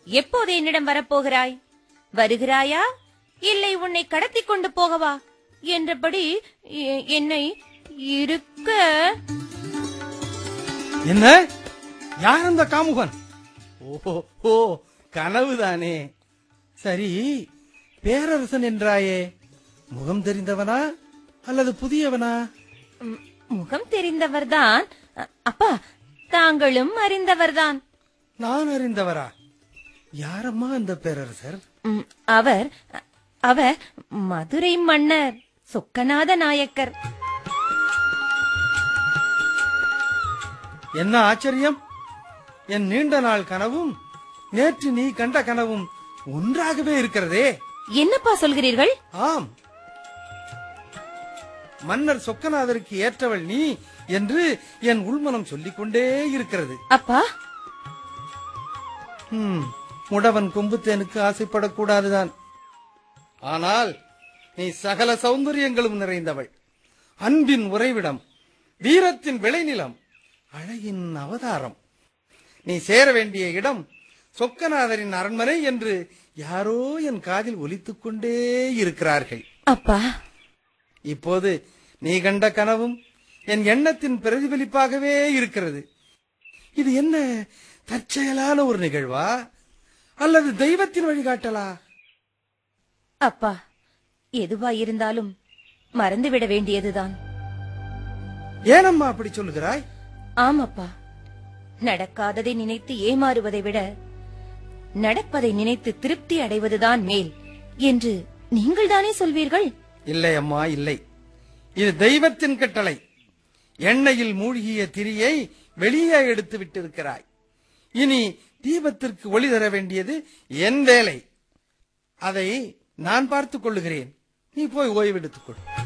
எப்போது என்னிடம் வரப்போகிறாய் வருகிறாயா இல்லை உன்னை கடத்திக் கொண்டு போகவா என்றபடி எ- என்னை இருக்க என்ன யார் அந்த காமுகன் ஓஹோ ஓ கனவுதானே சரி பேரரசன் என்றாயே முகம் தெரிந்தவனா அல்லது புதியவனா ம், முகம் தெரிந்தவர்தான் அ- அப்பா தாங்களும் அறிந்தவர்தான் நான் அறிந்தவரா யாரம்மா அந்த பேரரசர் ம், அவர் அ- அவர் மதுரை மன்னர் சொக்கநாத நாயக்கர் என்ன ஆச்சரியம் என் நீண்ட நாள் கனவும் நேற்று நீ கண்ட கனவும் ஒன்றாகவே இருக்கிறதே என்னப்பா சொல்கிறீர்கள் ஆம் மன்னர் சொக்கநாதருக்கு ஏற்றவள் நீ என்று என் உள்மனம் சொல்லிக் கொண்டே இருக்கிறது அப்பா ஹம், முடவன் கொம்புத்தேனுக்கு ஆசைப்படக்கூடாதுதான் ஆனால் நீ சகல சௌந்தரியங்களும் நிறைந்தவள் அன்பின் உறைவிடம் வீரத்தின் விளைநிலம் அழகின் அவதாரம் நீ சேர வேண்டிய இடம் சொக்கநாதரின் அரண்மனை என்று யாரோ என் காதில் ஒலித்துக் கொண்டே இருக்கிறார்கள் அப்பா இப்போது நீ கண்ட கனவும் என் எண்ணத்தின் பிரதிபலிப்பாகவே இருக்கிறது இது என்ன தற்செயலான ஒரு நிகழ்வா அல்லது தெய்வத்தின் வழிகாட்டலா அப்பா எதுவா இருந்தாலும் மறந்துவிட வேண்டியதுதான் ஏனம்மா அப்படி சொல்லுகிறாய் ஆமப்பா நடக்காததை நினைத்து ஏமாறுவதை விட நடப்பதை நினைத்து திருப்தி அடைவதுதான் மேல் என்று நீங்கள்தானே சொல்வீர்கள் இல்லை அம்மா இல்லை இது தெய்வத்தின் கட்டளை எண்ணெயில் மூழ்கிய திரியை வெளியே எடுத்து விட்டிருக்கிறாய் இனி தீபத்திற்கு ஒளி தர வேண்டியது என் வேலை அதை நான் பார்த்துக் கொள்ளுகிறேன் நீ போய் ஓய்வெடுத்துக் கொள்